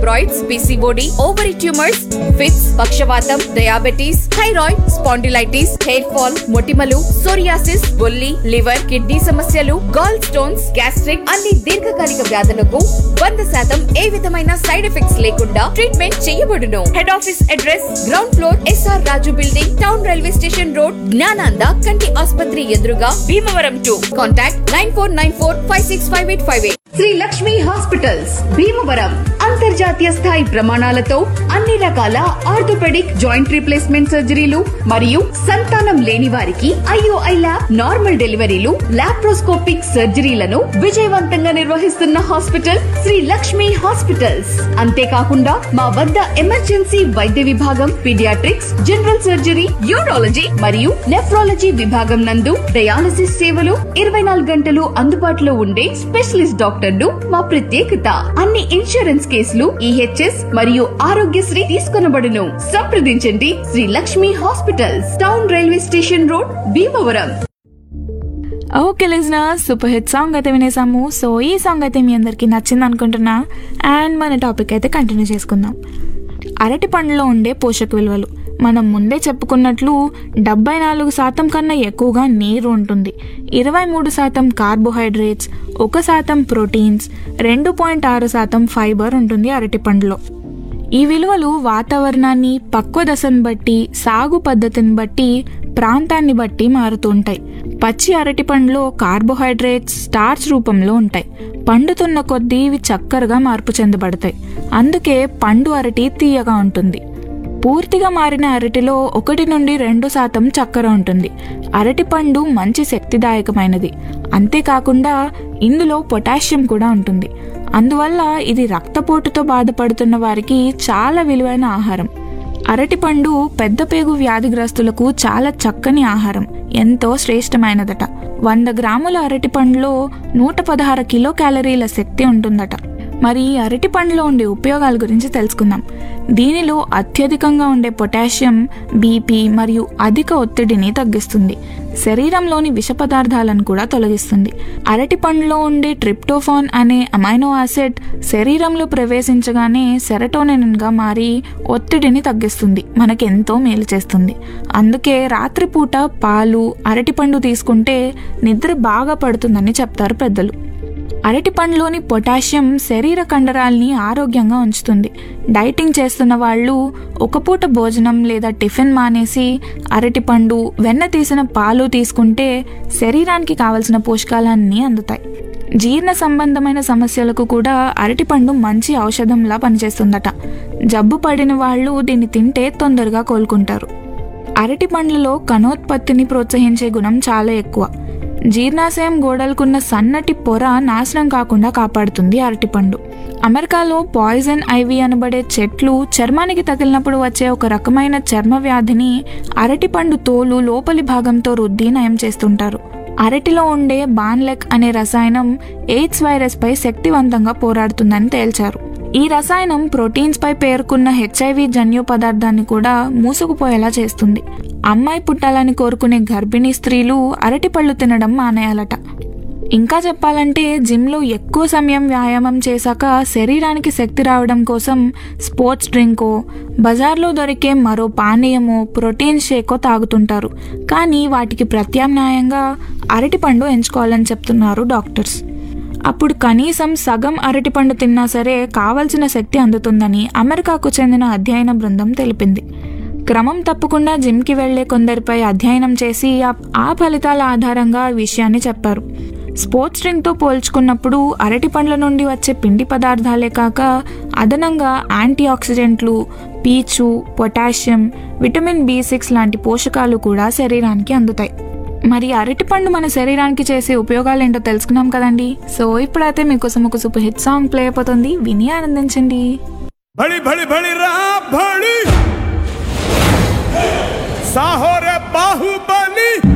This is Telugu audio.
fibroids P C O D ovary tumours fits పక్షవాతం diabetes thyroid spondylitis hair fall మొటిమలు సోరియాసిస్ బొల్లి లివర్ కిడ్నీ సమస్యలు గాల్ స్టోన్స్ గ్యాస్ట్రిక్ అన్ని దీర్ఘకాలిక వ్యాధులకు వంద శాతం ఏ విధమైన సైడ్ ఎఫెక్ట్స్ లేకుండా ట్రీట్మెంట్ చేయబడును head office address ground floor S R Raju building town railway station road Gnananda కంటి ఆసుపత్రి ఎదురుగా Bhimavaram to contact nine four nine four five six five eight five eight Sri Lakshmi hospitals Bhimavaram అంతర్జాతీయ స్థాయి ప్రమాణాలతో అన్ని రకాల ఆర్థోపెడిక్ జాయింట్ రీప్లేస్మెంట్ సర్జరీలు మరియు సంతానం లేని వారికి I O I lab normal deliveries laparoscopic సర్జరీలను విజయవంతంగా నిర్వహిస్తున్న హాస్పిటల్ శ్రీ లక్ష్మి హాస్పిటల్స్ అంతేకాకుండా మా వద్ద ఎమర్జెన్సీ వైద్య విభాగం పీడియాట్రిక్స్ జనరల్ సర్జరీ యూరాలజీ మరియు నెఫ్రాలజీ విభాగం నందు డయాలసిస్ సేవలు ఇరవై నాలుగు గంటలు అందుబాటులో ఉండే స్పెషలిస్ట్ డాక్టర్లు మా ప్రత్యేకత అన్ని ఇన్సూరెన్స్ కేసులు ఈహెచ్ఎస్ మరియు ఆరోగ్యశ్రీ తీసుకొనబడును సంప్రదించండి Sri Lakshmi hospitals town railway station road Bhimavaram okay listener super hit song అయితే వినేసాము సో ఈ సాంగ్ అయితే మీ అందరికీ నచ్చింది అనుకుంటున్నా అండ్ మన టాపిక్ అయితే కంటిన్యూ చేసుకుందాం అరటి పండులో ఉండే పోషక విలువలు మనం ముందే చెప్పుకున్నట్లు డెబ్బై నాలుగు శాతం కన్నా ఎక్కువగా నీరు ఉంటుంది ఇరవై మూడు శాతం కార్బోహైడ్రేట్స్ ఒక శాతం ప్రోటీన్స్ రెండు పాయింట్ ఆరు శాతం ఫైబర్ ఉంటుంది అరటి పండులో ఈ విలువలు వాతావరణాన్ని పక్వ దశను బట్టి సాగు పద్ధతిని బట్టి ప్రాంతాన్ని బట్టి మారుతుంటాయి పచ్చి అరటి పండులో కార్బోహైడ్రేట్స్ స్టార్చ్ రూపంలో ఉంటాయి పండుతున్న కొద్దీ ఇవి చక్కరగా మార్పు చెందబడతాయి అందుకే పండు అరటి తీయగా ఉంటుంది పూర్తిగా మారిన అరటిలో ఒకటి నుండి రెండు శాతం చక్కెర ఉంటుంది అరటి పండు మంచి శక్తిదాయకమైనది అంతేకాకుండా ఇందులో పొటాషియం కూడా ఉంటుంది అందువల్ల ఇది రక్తపోటుతో బాధపడుతున్న వారికి చాలా విలువైన ఆహారం అరటిపండు పెద్ద పేగు వ్యాధిగ్రస్తులకు చాలా చక్కని ఆహారం ఎంతో శ్రేష్టమైనదట వంద గ్రాముల అరటిపండులో నూట పదహారు కిలో క్యాలరీల శక్తి ఉంటుందట మరి ఈ అరటి పండులో ఉండే ఉపయోగాల గురించి తెలుసుకుందాం దీనిలో అత్యధికంగా ఉండే పొటాషియం బీపీ మరియు అధిక ఒత్తిడిని తగ్గిస్తుంది శరీరంలోని విష పదార్థాలను కూడా తొలగిస్తుంది అరటి పండులో ఉండే ట్రిప్టోఫాన్ అనే అమైనో యాసిడ్ శరీరంలో ప్రవేశించగానే సెరటోనిన్గా మారి ఒత్తిడిని తగ్గిస్తుంది మనకి ఎంతో మేలు చేస్తుంది అందుకే రాత్రిపూట పాలు అరటిపండు తీసుకుంటే నిద్ర బాగా పడుతుందని చెప్తారు పెద్దలు అరటి పండ్లోని పొటాషియం శరీర కండరాల్ని ఆరోగ్యంగా ఉంచుతుంది డైటింగ్ చేస్తున్న వాళ్ళు ఒక పూట భోజనం లేదా టిఫిన్ మానేసి అరటిపండు వెన్న తీసిన పాలు తీసుకుంటే శరీరానికి కావలసిన పోషకాలన్నీ అందుతాయి జీర్ణ సంబంధమైన సమస్యలకు కూడా అరటిపండు మంచి ఔషధంలా పనిచేస్తుందట జబ్బు పడిన వాళ్ళు దీన్ని తింటే తొందరగా కోలుకుంటారు అరటి పండ్లలో కణోత్పత్తిని ప్రోత్సహించే గుణం చాలా ఎక్కువ జీర్ణాశయం గోడలకున్న సన్నటి పొర నాశనం కాకుండా కాపాడుతుంది అరటిపండు అమెరికాలో పాయిజన్ ఐవి అనబడే చెట్లు చర్మానికి తగిలినప్పుడు వచ్చే ఒక రకమైన చర్మ వ్యాధిని అరటిపండు తోలు లోపలి భాగంతో రుద్ది నయం చేస్తుంటారు అరటిలో ఉండే బాన్లెక్ అనే రసాయనం ఎయిడ్స్ వైరస్ పై శక్తివంతంగా పోరాడుతుందని తేల్చారు ఈ రసాయనం ప్రోటీన్స్ పై పేర్కొన్న హెచ్ఐవి జన్యు పదార్థాన్ని కూడా మూసుకుపోయేలా చేస్తుంది అమ్మాయి పుట్టాలని కోరుకునే గర్భిణీ స్త్రీలు అరటిపళ్ళు తినడం మానేయాలట ఇంకా చెప్పాలంటే జిమ్లో ఎక్కువ సమయం వ్యాయామం చేశాక శరీరానికి శక్తి రావడం కోసం స్పోర్ట్స్ డ్రింకో బజార్లో దొరికే మరో పానీయమో ప్రోటీన్ షేకో తాగుతుంటారు కానీ వాటికి ప్రత్యామ్నాయంగా అరటిపండు ఎంచుకోవాలని చెప్తున్నారు డాక్టర్స్ అప్పుడు కనీసం సగం అరటిపండు తిన్నా సరే కావలసిన శక్తి అందుతుందని అమెరికాకు చెందిన అధ్యయన బృందం తెలిపింది క్రమం తప్పకుండా జిమ్కి వెళ్లే కొందరిపై అధ్యయనం చేసి ఆ- ఆ ఫలితాల ఆధారంగా ఈ విషయాన్ని చెప్పారు స్పోర్ట్స్ డ్రింక్తో పోల్చుకున్నప్పుడు అరటి పండ్ల నుండి వచ్చే పిండి పదార్థాలే కాక అదనంగా యాంటీ ఆక్సిడెంట్లు పీచు పొటాషియం విటమిన్ బి సిక్స్ లాంటి పోషకాలు కూడా శరీరానికి అందుతాయి మరి అరటిపండు మన శరీరానికి చేసే ఉపయోగాలు ఏంటో తెలుసుకున్నాం కదండి సో ఇప్పుడైతే మీకోసం ఒక సూపర్ హిట్ సాంగ్ ప్లే అయిపోతుంది విని ఆనందించండి भड़ी भड़ी भड़ी रहा भड़ी साहो रे बाहुबली